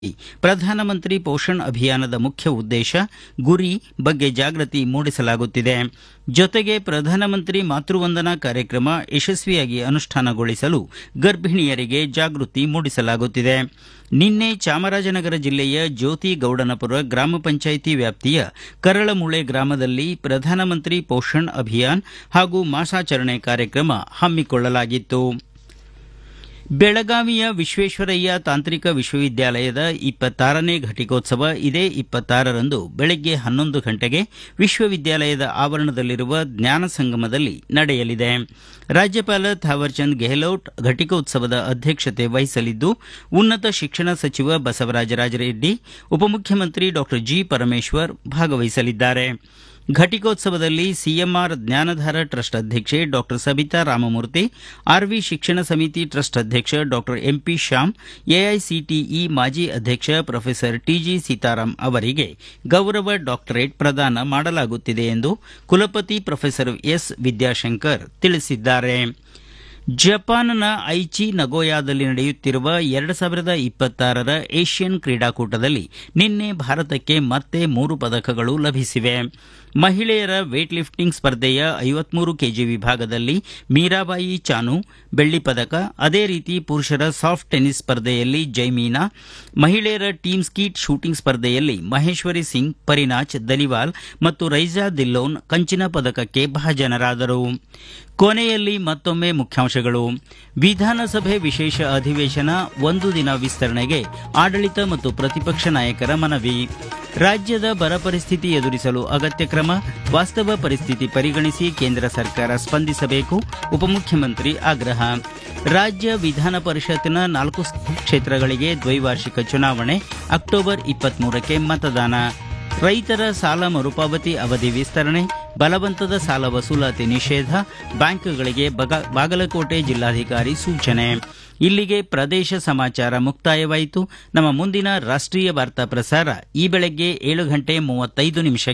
ಪ್ರಧಾನಮಂತ್ರಿ ಪೋಷಣ್ ಅಭಿಯಾನದ ಮುಖ್ಯ ಉದ್ದೇಶ ಗುರಿ ಬಗ್ಗೆ ಜಾಗೃತಿ ಮೂಡಿಸಲಾಗುತ್ತಿದೆ ಜೊತೆಗೆ ಪ್ರಧಾನಮಂತ್ರಿ ಮಾತೃವಂದನಾ ಕಾರ್ಯಕ್ರಮ ಯಶಸ್ವಿಯಾಗಿ ಅನುಷ್ಠಾನಗೊಳಿಸಲು ಗರ್ಭಿಣಿಯರಿಗೆ ಜಾಗೃತಿ ಮೂಡಿಸಲಾಗುತ್ತಿದೆ ನಿನ್ನೆ ಚಾಮರಾಜನಗರ ಜಿಲ್ಲೆಯ ಜ್ಯೋತಿ ಗೌಡನಪುರ ಗ್ರಾಮ ಪಂಚಾಯಿತಿ ವ್ಯಾಪ್ತಿಯ ಕರಳಮೂಳೆ ಗ್ರಾಮದಲ್ಲಿ ಪ್ರಧಾನಮಂತ್ರಿ ಪೋಷಣ್ ಅಭಿಯಾನ್ ಹಾಗೂ ಮಾಸಾಚರಣೆ ಕಾರ್ಯಕ್ರಮ ಹಮ್ಮಿಕೊಳ್ಳಲಾಗಿತ್ತು ಬೆಳಗಾವಿಯ ವಿಶ್ವೇಶ್ವರಯ್ಯ ತಾಂತ್ರಿಕ ವಿಶ್ವವಿದ್ಯಾಲಯದ ಇಪ್ಪತ್ತಾರನೇ ಘಟಿಕೋತ್ಸವ ಇದೇ ಇಪ್ಪತ್ತಾರರಂದು ಬೆಳಗ್ಗೆ ಹನ್ನೊಂದು ಗಂಟೆಗೆ ವಿಶ್ವವಿದ್ಯಾಲಯದ ಆವರಣದಲ್ಲಿರುವ ಜ್ಞಾನ ಸಂಗಮದಲ್ಲಿ ನಡೆಯಲಿದೆ ರಾಜ್ಯಪಾಲ ಥಾವರ್ಚಂದ್ ಗೆಹ್ಲೋಟ್ ಘಟಿಕೋತ್ಸವದ ಅಧ್ಯಕ್ಷತೆ ವಹಿಸಲಿದ್ದು ಉನ್ನತ ಶಿಕ್ಷಣ ಸಚಿವ ಬಸವರಾಜ ರಾಜರೆಡ್ಡಿ ಉಪಮುಖ್ಯಮಂತ್ರಿ ಡಾಕ್ಟರ್ ಜಿ ಪರಮೇಶ್ವರ್ ಭಾಗವಹಿಸಲಿದ್ದಾರೆ ಘಟಿಕೋತ್ಸವದಲ್ಲಿ ಸಿಎಂಆರ್ ಜ್ಞಾನಧಾರ ಟ್ರಸ್ಟ್ ಅಧ್ಯಕ್ಷೆ ಡಾಕ್ಟರ್ ಸಬಿತಾ ರಾಮಮೂರ್ತಿ ಆರ್ವಿ ಶಿಕ್ಷಣ ಸಮಿತಿ ಟ್ರಸ್ಟ್ ಅಧ್ಯಕ್ಷ ಡಾಕ್ಟರ್ ಎಂಪಿ ಶ್ಯಾಮ್ ಎಐಸಿಟಿಇ ಮಾಜಿ ಅಧ್ಯಕ್ಷ ಪ್ರೊಫೆಸರ್ ಟಿಜಿ ಸೀತಾರಾಂ ಅವರಿಗೆ ಗೌರವ ಡಾಕ್ಟರೇಟ್ ಪ್ರದಾನ ಮಾಡಲಾಗುತ್ತಿದೆ ಎಂದು ಕುಲಪತಿ ಪ್ರೊಫೆಸರ್ ಎಸ್ ವಿದ್ಯಾಶಂಕರ್ ತಿಳಿಸಿದ್ದಾರೆ ಜಪಾನ್ನ ಐಚಿ ನಗೋಯಾದಲ್ಲಿ ನಡೆಯುತ್ತಿರುವ ಎರಡು ಸಾವಿರದ ಇಪ್ಪತ್ತಾರರ ಏಷ್ಯನ್ ಕ್ರೀಡಾಕೂಟದಲ್ಲಿ ನಿನ್ನೆ ಭಾರತಕ್ಕೆ ಮತ್ತೆ ಮೂರು ಪದಕಗಳು ಲಭಿಸಿವೆ ಮಹಿಳೆಯರ ವೇಟ್ ಲಿಫ್ಟಿಂಗ್ ಸ್ಪರ್ಧೆಯ ಐವತ್ಮೂರು ಕೆಜಿ ವಿಭಾಗದಲ್ಲಿ ಮೀರಾಬಾಯಿ ಚಾನು ಬೆಳ್ಳಿ ಪದಕ ಅದೇ ರೀತಿ ಪುರುಷರ ಸಾಫ್ಟ್ ಟೆನಿಸ್ ಸ್ಪರ್ಧೆಯಲ್ಲಿ ಜೈಮೀನಾ ಮಹಿಳೆಯರ ಟೀಮ್ ಸ್ಕೀಟ್ ಶೂಟಿಂಗ್ ಸ್ಪರ್ಧೆಯಲ್ಲಿ ಮಹೇಶ್ವರಿ ಸಿಂಗ್ ಪರಿನಾಚ್ ದಲಿವಾಲ್ ಮತ್ತು ರೈಜಾ ದಿಲ್ಲೋನ್ ಕಂಚಿನ ಪದಕಕ್ಕೆ ಭಾಜನರಾದರು ಕೊನೆಯಲ್ಲಿ ಮತ್ತೊಮ್ಮೆ ಮುಖ್ಯಾಂಶಗಳು ವಿಧಾನಸಭೆ ವಿಶೇಷ ಅಧಿವೇಶನ ಒಂದು ದಿನ ವಿಸ್ತರಣೆಗೆ ಆಡಳಿತ ಮತ್ತು ಪ್ರತಿಪಕ್ಷ ನಾಯಕರ ಮನವಿ ರಾಜ್ಯದ ಬರ ಪರಿಸ್ಥಿತಿ ಎದುರಿಸಲು ಅಗತ್ಯ ಕ್ರಮ ವಾಸ್ತವ ಪರಿಸ್ಥಿತಿ ಪರಿಗಣಿಸಿ ಕೇಂದ್ರ ಸರ್ಕಾರ ಸ್ಪಂದಿಸಬೇಕು ಉಪಮುಖ್ಯಮಂತ್ರಿ ಆಗ್ರಹ ರಾಜ್ಯ ವಿಧಾನ ಪರಿಷತ್ತಿನ ನಾಲ್ಕು ಕ್ಷೇತ್ರಗಳಿಗೆ ದ್ವೈವಾರ್ಷಿಕ ಚುನಾವಣೆ ಅಕ್ಟೋಬರ್ ಇಪ್ಪತ್ಮೂರಕ್ಕೆ ಮತದಾನ ರೈತರ ಸಾಲ ಮರುಪಾವತಿ ಅವಧಿ ವಿಸ್ತರಣೆ ಬಲವಂತದ ಸಾಲ ವಸೂಲಾತಿ ನಿಷೇಧ ಬ್ಯಾಂಕ್ಗಳಿಗೆ ಬಗ- ಬಾಗಲಕೋಟೆ ಜಿಲ್ಲಾಧಿಕಾರಿ ಸೂಚನೆ ಇಲ್ಲಿಗೆ ಪ್ರದೇಶ ಸಮಾಚಾರ ಮುಕ್ತಾಯವಾಯಿತು ನಮ್ಮ ಮುಂದಿನ ರಾಷ್ಟ್ರೀಯ ವಾರ್ತಾ ಪ್ರಸಾರ ಈ ಬೆಳಗ್ಗೆ ಏಳು ಗಂಟೆ ಮೂವತ್ತೈದು ನಿಮಿಷ